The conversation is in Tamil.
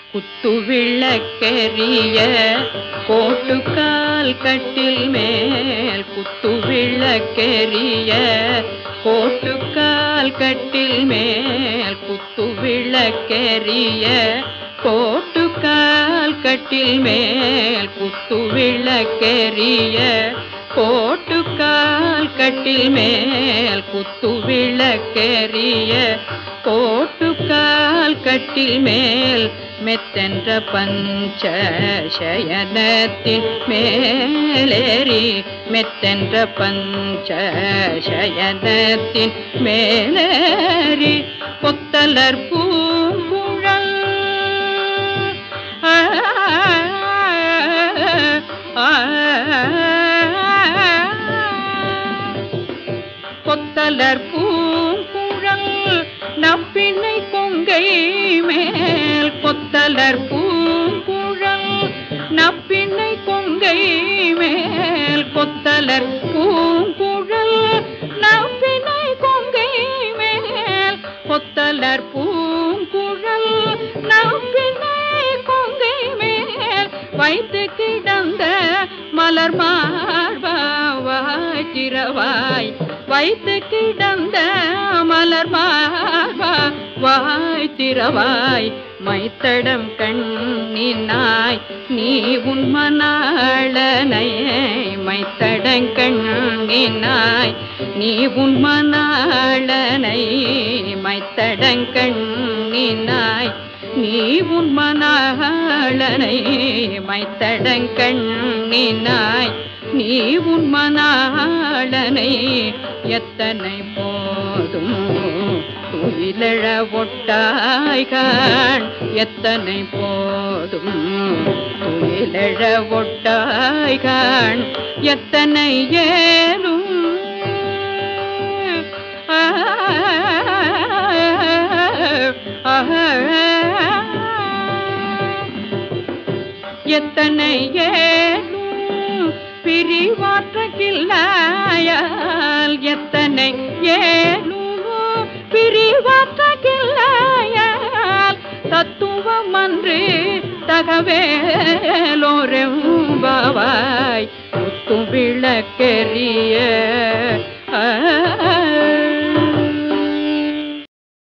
குத்து விளக்கெரிய கோட்டுக்கால் கட்டில் மேல் குத்து விளக்கெரிய கோட்டுக்கால் கட்டில் மேல் குத்து விளக்கெரிய கோட்டுக்கால் கட்டில் மேல் குத்து விளக்கெரிய கோட்டுக்கால் கட்டில் மேல் குத்து விளக்கெரிய கோட்டுக்கால் கட்டில் மேல் மெத்தென்ற பஞ்ச சயனத்தின் மேலேறி மெத்தென்ற பஞ்ச சயனத்தின் மேலேறி கொத்தலர் பூங்குழல் ஆ, ஆ, கொத்தலர் பூங்குழல் நப்பினை கொங்கை மேல் கொத்தலர் பூங்குழல் நப்பினை கொங்கை மேல் கொத்தலர் பூங்குழல் நப்பினை கொங்கை மேல் கொத்தலர் பூங்குழல் நப்பினை கொங்கை மேல் வைத்து கிடந்த மலர் மார்பாவாய் திரவாய் வைத்து கிடந்த மலர் மார்பா வாய் திரவாய் மைத்தடம் கண்ணினாய் நீ உன் மணாளனை மைத்தடம் கண்ணினாய் நீ உன் மணாளனை மைத்தடம் கண்ணினாய் நீ உன் மணாளனை மைத்தடம் கண்ணினாய் நீ உன் மணாளனை எத்தனை போதும் துயிலழ ஒட்டாய்கான் எத்தனை போதும் துயிலழ ஒட்டாய்கான் எத்தனை ஏலும் ஆ, ஆ, எத்தனை ஏலும் பிரிவாற்றகில்லாயால் எத்தனை ஏலும் பிரிவாற்றகில்லாயால் தத்துவம் அன்று தகவேலோரெம்பாவாய் முத்தும் விளக்கெரிய ஆ